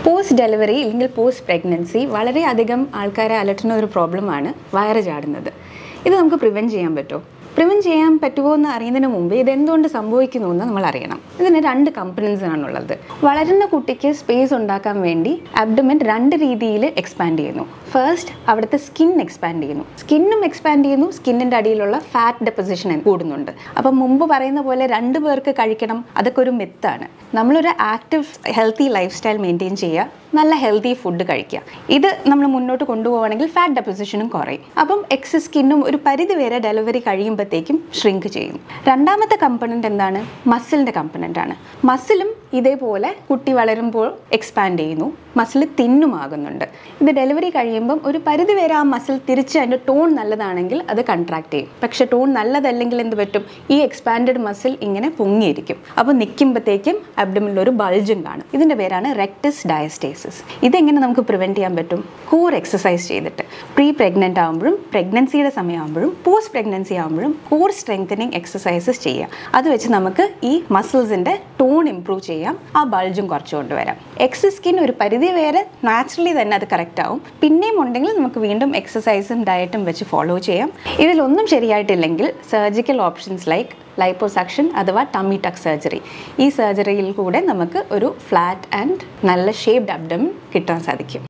post delivery അല്ലെങ്കിൽ post pregnancy വളരെയധികം ആൾക്കാരെ അലട്ടുന്ന ഒരു പ്രോബ്ലമാണ് വയറ് ചാടുന്നത് ഇത് നമുക്ക് പ്രിവെൻറ്റ് ചെയ്യാൻ പറ്റുമോ പ്രിവെൻറ്റ് ചെയ്യാൻ പറ്റുമോ എന്ന് അറിയുന്നതിന് മുമ്പ് ഇത് എന്തുകൊണ്ട് സംഭവിക്കുന്നു എന്ന് നമ്മൾ അറിയണം ഇതിന് രണ്ട് കമ്പണൻസ് ആണുള്ളത് വളരുന്ന കുട്ടിക്ക് സ്പേസ് ഉണ്ടാക്കാൻ വേണ്ടി അബ്ഡമൻ രണ്ട് രീതിയിൽ എക്സ്പാൻഡ് ചെയ്യുന്നു ഫസ്റ്റ് അവിടുത്തെ സ്കിൻ എക്സ്പാൻഡ് ചെയ്യുന്നു സ്കിന്നും എക്സ്പാൻഡ് ചെയ്യുന്നു സ്കിന്നിൻ്റെ അടിയിലുള്ള ഫാറ്റ് ഡെപ്പോസിഷൻ കൂടുന്നുണ്ട് അപ്പം മുമ്പ് പറയുന്ന പോലെ രണ്ട് പേർക്ക് കഴിക്കണം അതൊക്കെ ഒരു മിത്താണ് നമ്മളൊരു active healthy lifestyle maintain ചെയ്യുക നല്ല ഹെൽത്തി ഫുഡ് കഴിക്കുക ഇത് നമ്മൾ മുന്നോട്ട് കൊണ്ടുപോവുകയാണെങ്കിൽ ഫാറ്റ് ഡെപ്പോസിഷനും കുറയും അപ്പം എക്സ് സ്കിന്നും ഒരു പരിധി വരെ ഡെലിവറി കഴിയുമ്പോഴത്തേക്കും ഷ്രിങ്ക് ചെയ്യും രണ്ടാമത്തെ കമ്പണൻറ്റ് എന്താണ് മസിലിൻ്റെ കമ്പണൻ്റ് ആണ് മസിലും ഇതേപോലെ കുട്ടി വളരുമ്പോൾ എക്സ്പാൻഡ് ചെയ്യുന്നു മസിൽ തിന്നുമാകുന്നുണ്ട് ഇത് ഡെലിവറി കഴിയുമ്പം ഒരു പരിധി വരെ ആ മസിൽ തിരിച്ച് അതിൻ്റെ ടോൺ നല്ലതാണെങ്കിൽ അത് കൺട്രാക്ട് ചെയ്യും പക്ഷേ ടോൺ നല്ലതല്ലെങ്കിൽ എന്ത് പറ്റും ഈ എക്സ്പാൻഡഡ് മസിൽ ഇങ്ങനെ പൊങ്ങിയിരിക്കും അപ്പോൾ നിൽക്കുമ്പോഴത്തേക്കും അബ്ഡമിനിൽ ഒരു ബൾജും കാണും ഇതിൻ്റെ പേരാണ് റെക്ടസ് ഡയസ്റ്റേസിസ് ഇതെങ്ങനെ നമുക്ക് പ്രിവെൻറ്റ് ചെയ്യാൻ പറ്റും കോർ എക്സസൈസ് ചെയ്തിട്ട് പ്രീ പ്രഗ്നൻ്റ് ആകുമ്പോഴും പ്രഗ്നൻസിയുടെ സമയമാകുമ്പോഴും പോസ്റ്റ് പ്രഗ്നൻസി ആകുമ്പോഴും കോർ സ്ട്രെങ്തനിങ് എക്സസൈസസ് ചെയ്യാം അത് വെച്ച് നമുക്ക് ഈ മസിൽസിൻ്റെ ടോൺ ഇമ്പ്രൂവ് ചെയ്യാം ആ ബൾജും കുറച്ച് കൊണ്ടുവരാം എക്സ് സ്കിൻ ഒരു പരിധി വരെ നാച്ചുറലി തന്നെ അത് കറക്റ്റ് ആവും പിന്നെയും ഉണ്ടെങ്കിൽ നമുക്ക് വീണ്ടും എക്സസൈസും ഡയറ്റും വെച്ച് ഫോളോ ചെയ്യാം ഇതിലൊന്നും ശരിയായിട്ടില്ലെങ്കിൽ സർജിക്കൽ ഓപ്ഷൻസ് ലൈക്ക് ലൈപ്പോസക്ഷൻ അഥവാ ടമ്മി ടക്ക് സർജറി ഈ സർജറിയിൽ കൂടെ നമുക്ക് ഒരു ഫ്ലാറ്റ് ആൻഡ് നല്ല ഷേപ്ഡ് അബ്ഡമൻ കിട്ടാൻ സാധിക്കും